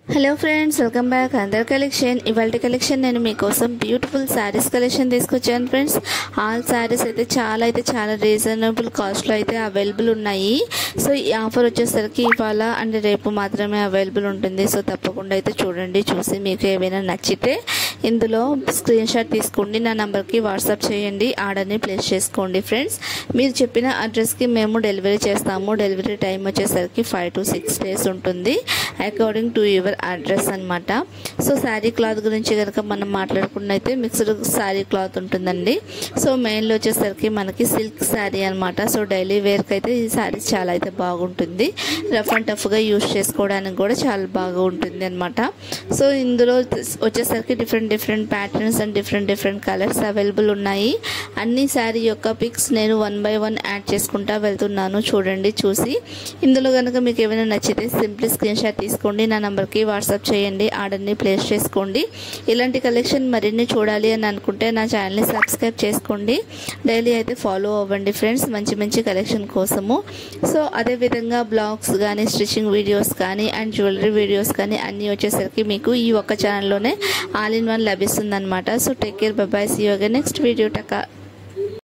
hello friends welcome back అందర్ collection ఇవాళ collection నేను మీకోసం బ్యూటిఫుల్ శారీస్ కలెక్షన్ తీసుకొచ్చాను ఫ్రెండ్స్ ఆల్ శారీస్ అయితే చాలా అయితే చాలా రీజనబుల్ కాస్ట్లో అయితే అవైలబుల్ ఉన్నాయి సో ఈ ఆఫర్ వచ్చేసరికి ఇవాళ అండ్ రేపు మాత్రమే అవైలబుల్ ఉంటుంది సో తప్పకుండా అయితే చూడండి చూసి మీకు ఏమైనా నచ్చితే ఇందులో స్క్రీన్ షాట్ తీసుకోండి నా నెంబర్కి వాట్సాప్ చేయండి ఆర్డర్ని ప్లేస్ చేసుకోండి ఫ్రెండ్స్ మీరు చెప్పిన అడ్రస్కి మేము డెలివరీ చేస్తాము డెలివరీ టైం వచ్చేసరికి ఫైవ్ టు సిక్స్ డేస్ ఉంటుంది అకార్డింగ్ టు యువర్ అడ్రస్ అనమాట సో శారీ క్లాత్ గురించి కనుక మనం మాట్లాడుకున్నైతే మిక్స్డ్ శారీ క్లాత్ ఉంటుందండి సో మెయిన్లో వచ్చేసరికి మనకి సిల్క్ శారీ అనమాట సో డైలీ వేర్కి అయితే ఈ శారీస్ చాలా అయితే బాగుంటుంది రఫ్ అండ్ టఫ్గా యూస్ చేసుకోవడానికి కూడా చాలా బాగా ఉంటుంది అనమాట సో ఇందులో వచ్చేసరికి different different patterns and different different colours available ఉన్నాయి అన్ని శారీ యొక్క పిక్స్ నేను వన్ బై వన్ యాడ్ చేసుకుంటా వెళ్తున్నాను చూడండి చూసి ఇందులో కనుక మీకు ఏమైనా నచ్చితే సింప్లీ స్క్రీన్ షాట్ తీసుకోండి నా నెంబర్కి వాట్సాప్ చేయండి ఆర్డర్ని ప్లేస్ చేసుకోండి ఇలాంటి కలెక్షన్ మరిన్ని చూడాలి అని అనుకుంటే నా ఛానల్ని సబ్స్క్రైబ్ చేసుకోండి డైలీ అయితే ఫాలో అవ్వండి ఫ్రెండ్స్ మంచి మంచి కలెక్షన్ కోసము సో అదేవిధంగా బ్లాగ్స్ కానీ స్టిచ్చింగ్ వీడియోస్ కానీ అండ్ జ్యువెలరీ వీడియోస్ కానీ అన్నీ వచ్చేసరికి మీకు ఈ ఒక్క ఛానల్లోనే ఆల్ ఇన్ వన్ లభిస్తుంది అనమాట so take care bye see యోగా నెక్స్ట్ వీడియో టకా